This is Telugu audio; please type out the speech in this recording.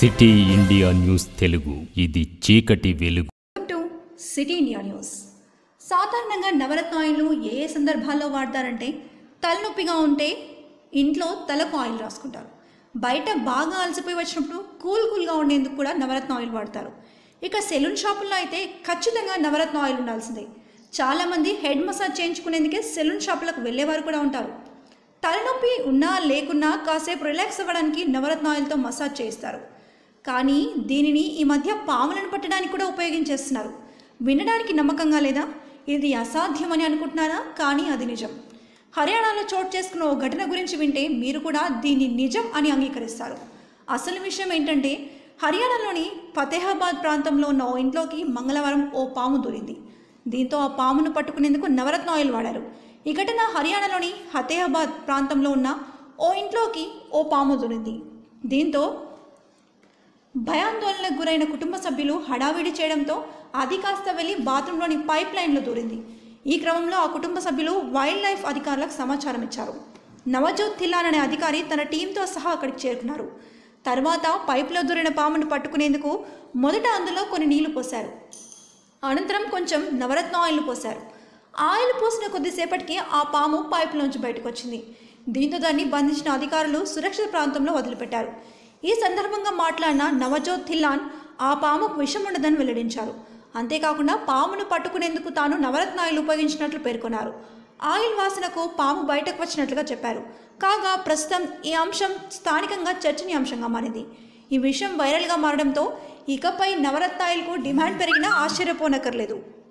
సిటీ ఇండియా న్యూస్ తెలుగు ఇది చీకటి వెలుగు welcome to city India news సాధారణంగా నవరత్నాయిలు ఏ ఏ సందర్భాల్లో వాడతారంటే తలనొప్పిగా ఉంటే ఇంట్లో తలకు ఆయిల్ రాసుకుంటారు బయట బాగా అలసిపోయి వచ్చినప్పుడు కూల్ కూల్గా ఉండేందుకు కూడా నవరత్న ఆయిల్ వాడతారు ఇక సెలూన్ షాపుల్లో అయితే ఖచ్చితంగా నవరత్న ఆయిల్ ఉండాల్సిందే చాలామంది హెడ్ మసాజ్ చేయించుకునేందుకే సెలూన్ షాపులకు వెళ్ళేవారు కూడా ఉంటారు తలనొప్పి ఉన్నా లేకున్నా కాసేపు రిలాక్స్ అవ్వడానికి నవరత్న ఆయిల్తో మసాజ్ చేస్తారు కానీ దీనిని ఈ మధ్య పాములను పట్టడానికి కూడా ఉపయోగించేస్తున్నారు వినడానికి నమ్మకంగా లేదా ఇది అసాధ్యమని అనుకుంటున్నారా కానీ అది నిజం హర్యానాలో చోటు చేసుకున్న ఓ ఘటన గురించి వింటే మీరు కూడా దీన్ని నిజం అని అంగీకరిస్తారు అసలు విషయం ఏంటంటే హర్యానాలోని ఫతేహాబాద్ ప్రాంతంలో ఉన్న ఓ ఇంట్లోకి మంగళవారం ఓ పాము దూరింది దీంతో ఆ పామును పట్టుకునేందుకు నవరత్న ఆయిల్ వాడారు ఈ ఘటన హర్యానాలోని ఫతేహాబాద్ ప్రాంతంలో ఉన్న ఓ ఇంట్లోకి ఓ పాము దూరింది దీంతో భయాందోళనకు గురైన కుటుంబ సభ్యులు హడావిడి చేయడంతో అది కాస్త వెళ్ళి బాత్రూంలోని పైప్ లైన్లో దూరింది ఈ క్రమంలో ఆ కుటుంబ సభ్యులు వైల్డ్ లైఫ్ అధికారులకు సమాచారం ఇచ్చారు నవజోత్ థిల్లాన్ అనే అధికారి తన టీంతో సహా అక్కడికి చేరుకున్నారు తర్వాత పైపులో దూరిన పామును పట్టుకునేందుకు మొదట అందులో కొన్ని నీళ్లు పోశారు అనంతరం కొంచెం నవరత్న ఆయిల్ పోశారు ఆయిల్ పోసిన కొద్దిసేపటికి ఆ పాము పైపులోంచి బయటకు వచ్చింది దీంతో దాన్ని బంధించిన అధికారులు సురక్షిత ప్రాంతంలో వదిలిపెట్టారు ఈ సందర్భంగా మాట్లాడిన నవజోత్ థిల్లాన్ ఆ పాముకు విషం ఉండదని వెల్లడించారు అంతేకాకుండా పామును పట్టుకునేందుకు తాను నవరత్న ఆయిల్ ఉపయోగించినట్లు పేర్కొన్నారు ఆయిల్ వాసనకు పాము బయటకు వచ్చినట్లుగా చెప్పారు కాగా ప్రస్తుతం ఈ అంశం స్థానికంగా చర్చనీయాంశంగా మారింది ఈ విషయం వైరల్గా మారడంతో ఇకపై నవరత్న ఆయిల్కు డిమాండ్ పెరిగినా ఆశ్చర్యపోనక్కర్లేదు